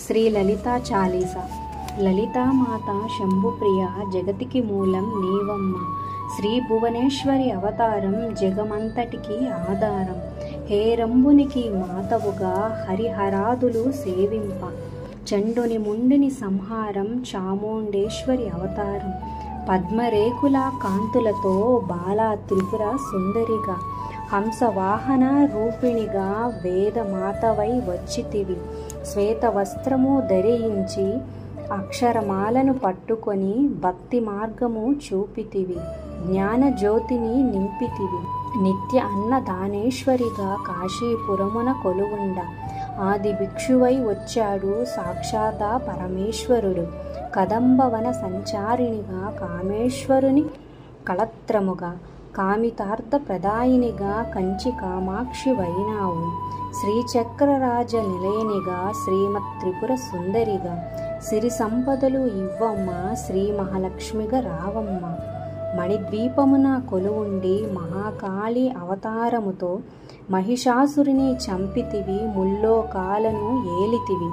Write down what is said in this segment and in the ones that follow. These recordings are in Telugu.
శ్రీ లలితా చాలీస లలితామాత శంభుప్రియ జగతికి మూలం నీవమ్మ శ్రీ భువనేశ్వరి అవతారం జగమంతటికి ఆధారం హేరంబునికి మాతవుగా హరిహరాదులు సేవింప చండుని ముండిని సంహారం చాముండేశ్వరి అవతారం పద్మరేకుల కాంతులతో బాలా త్రిపుర సుందరిగా హంసవాహన రూపిణిగా వేదమాతవై వచ్చితివి శ్వేత వస్త్రము ధరించి అక్షరమాలను పట్టుకొని భక్తి మార్గము చూపితివి జ్ఞాన జ్యోతిని నింపితివి నిత్య అన్నదానేశ్వరిగా కాశీపురమున కొలువుండ ఆది భిక్షువై వచ్చాడు సాక్షాత పరమేశ్వరుడు కదంబవన సంచారిణిగా కామేశ్వరుని కళత్రముగా కామితార్థ ప్రదాయినిగా కంచి కామాక్షి వైనావు శ్రీచక్రరాజ నిలయనిగా శ్రీమత్ త్రిపుర సుందరిగా సిరి సంపదలు ఇవ్వమ్మ శ్రీ మహాలక్ష్మిగా రావమ్మ మణిద్వీపమున కొలువుండి మహాకాళి అవతారముతో మహిషాసురిని చంపితివి ముల్లోకాలను ఏలితివి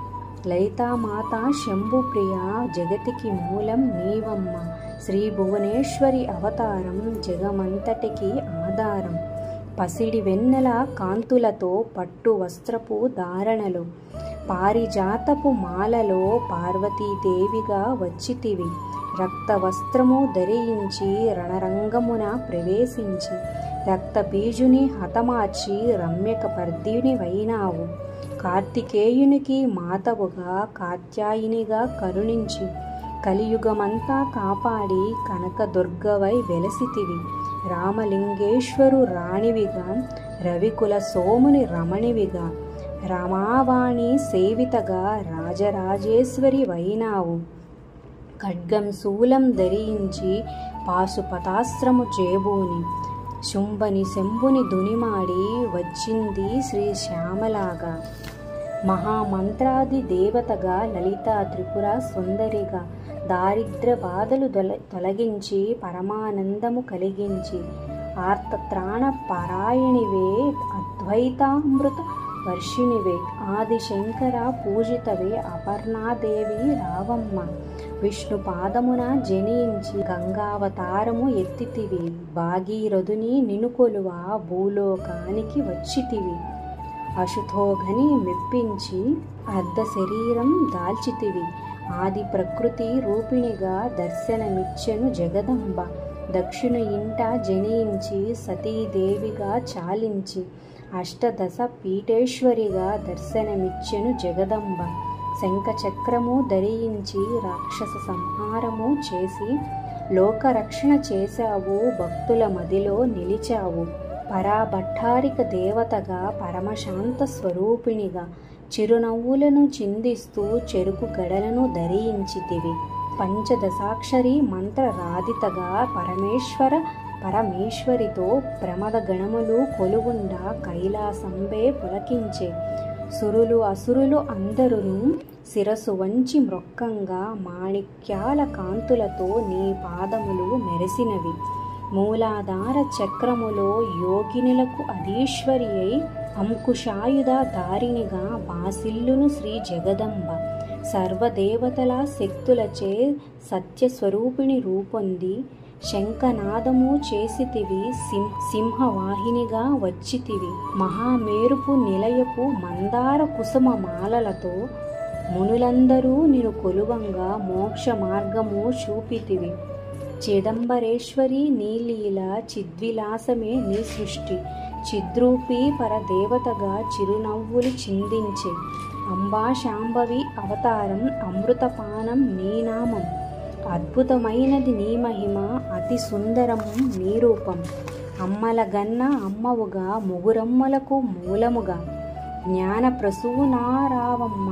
లలితామాత శంభుప్రియ జగతికి మూలం నీవమ్మ శ్రీ భువనేశ్వరి అవతారం జగమంతటికి ఆధారం పసిడి వెన్నెల కాంతులతో పట్టు వస్త్రపు ధారణలు పారిజాతపు మాలలో పార్వతీదేవిగా వచ్చితివి రక్త వస్త్రము ధరించి రణరంగమున ప్రవేశించి రక్తబీజుని హతమార్చి రమ్యక పర్దిని వైనావు కార్తికేయునికి మాతవుగా కాత్యాయినిగా కరుణించి కలియుగమంతా కాపాడి కనకదుర్గవై వెలసితివి రామలింగేశ్వరు రాణివిగా రవికుల సోముని రమణివిగా రమావాణి సేవితగా రాజరాజేశ్వరి వైనావు ఖడ్గం శూలం ధరించి పాశుపతాస్త్రము చేబూని శుంభని శంభుని దునిమాడి వచ్చింది శ్రీ శ్యామలాగా మహామంత్రాది దేవతగా లలిత త్రిపుర సుందరిగా దారిద్ర బాధలు దొల తొలగించి పరమానందము కలిగించి ఆర్తత్రాణ పారాయణివే అద్వైతామృత వర్షిణివే ఆదిశంకర పూజితవే అపర్ణాదేవి రావమ్మ విష్ణు పాదమున జనించి గంగావతారము ఎత్తితివి భాగీరథుని నినుకొలువ భూలోకానికి వచ్చితివి అశుతోఘని మెప్పించి అర్ధ శరీరం దాల్చితివి ఆది ప్రకృతి రూపిణిగా దర్శనమిచ్చెను జగదంబ దక్షిణ ఇంట జనించి సతీదేవిగా చాలించి అష్టదశ పీఠేశ్వరిగా దర్శనమిచ్చెను జగదంబ శంఖచక్రము ధరించి రాక్షస సంహారము చేసి లోకరక్షణ చేశావు భక్తుల మదిలో నిలిచావు పరాభట్టారిక దేవతగా పరమశాంత స్వరూపిణిగా చిరునవ్వులను చిందిస్తూ చెరుకు గడలను ధరించితివి పంచదశాక్షరి మంత్రరాధితగా పరమేశ్వర పరమేశ్వరితో ప్రమద గణములు కొలుగుండా కైలాసంబే పులకించే సురులు అసురులు అందరును శిరసు వంచి మృక్కంగా మాణిక్యాల కాంతులతో నీ పాదములు మెరిసినవి మూలాధార చక్రములో యోగినులకు అధీశ్వరి అయి అంకుశాయుధ దారినిగా బాసిల్లును శ్రీ జగదంబ సర్వదేవతల శక్తులచే సత్యస్వరూపిణి రూపొంది శంఖనాదము చేసితివి సిం సింహవాహినిగా వచ్చితివి మహామేరుపు నిలయపు మందార కుసుమ మాలలతో మునులందరూ నిన్ను కొలువంగా మోక్ష మార్గము చూపితివి చిదంబరేశ్వరి నీలీల చిద్విలాసమే నీ సృష్టి చిద్రూపీ పరదేవతగా చిరునవ్వులు చిందించే అంబా శాంభవి అవతారం అమృతపానం నీ నామం అద్భుతమైనది నీ మహిమ అతి సుందరము నీ రూపం అమ్మల గన్న అమ్మవుగా ముగురమ్మలకు మూలముగా జ్ఞాన ప్రసూనారావమ్మ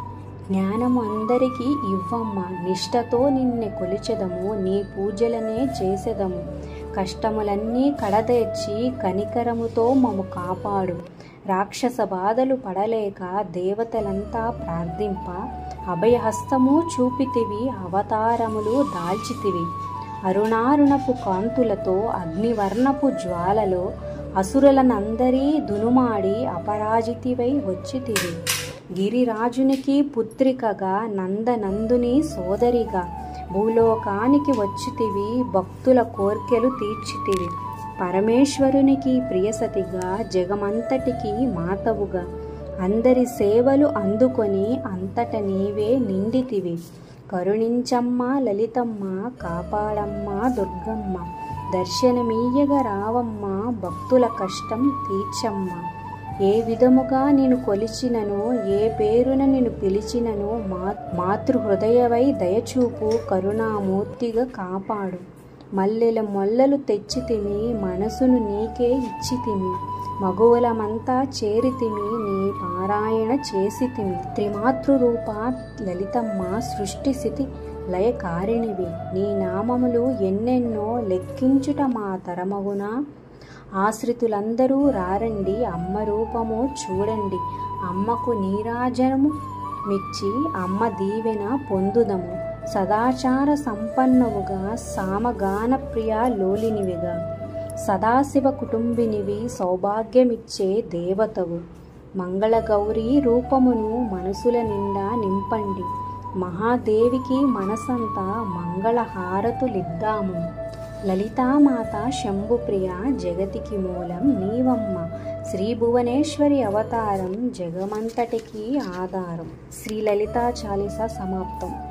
జ్ఞానము అందరికీ ఇవ్వమ్మ నిష్టతో నిన్నే కొలిచెదము నీ పూజలనే చేసెదము కష్టములన్నీ కడదేర్చి కనికరముతో మము కాపాడు రాక్షస బాధలు పడలేక దేవతలంతా ప్రార్థింప అభయహస్తము చూపితివి అవతారములు దాల్చితివి అరుణారుణపు కాంతులతో అగ్నివర్ణపు జ్వాలలో అసురులనందరీ దునుమాడి అపరాజితివై వచ్చితివి గిరిరాజునికి పుత్రికగా నందనందుని సోదరిగా భూలోకానికి వచ్చితివి భక్తుల కోర్కెలు తీర్చితివి పరమేశ్వరునికి ప్రియసతిగా జగమంతటికి మాతవుగా అందరి సేవలు అందుకొని అంతట నీవే నిండితివి కరుణించమ్మ లలితమ్మ కాపాడమ్మ దుర్గమ్మ దర్శనమీయగ రావమ్మ భక్తుల కష్టం తీర్చమ్మ ఏ విధముగా నేను కొలిచినను ఏ పేరున నేను పిలిచినను మా మాతృహృదయవై దయచూపు కరుణామూర్తిగా కాపాడు మల్లెల మొల్లలు తెచ్చితిమి మనసును నీకే ఇచ్చితిమి మగువలమంతా చేరితిమి నీ పారాయణ చేసితిమి త్రిమాతృరూప లలితమ్మ సృష్టి స్థితి లయకారిణివి నీ నామములు ఎన్నెన్నో లెక్కించుట మా తరమగునా ఆశ్రితులందరూ రారండి అమ్మ రూపము చూడండి అమ్మకు నీరాజనము మిచ్చి అమ్మ దీవెన పొందుదము సదాచార సంపన్నవుగా సామగాన ప్రియ లోలినివిగా సదాశివ కుటుంబినివి సౌభాగ్యమిచ్చే దేవతవు మంగళగౌరీ రూపమును మనసుల నిండా నింపండి మహాదేవికి మనసంతా మంగళహారతులిద్దాము లలితామాత శంభుప్రియ జగతికి మూలం నీవమ్మ శ్రీ భువనేశ్వరి అవతారం జగమంతటికి ఆధారం శ్రీ లలితా చాలీస సమాప్తం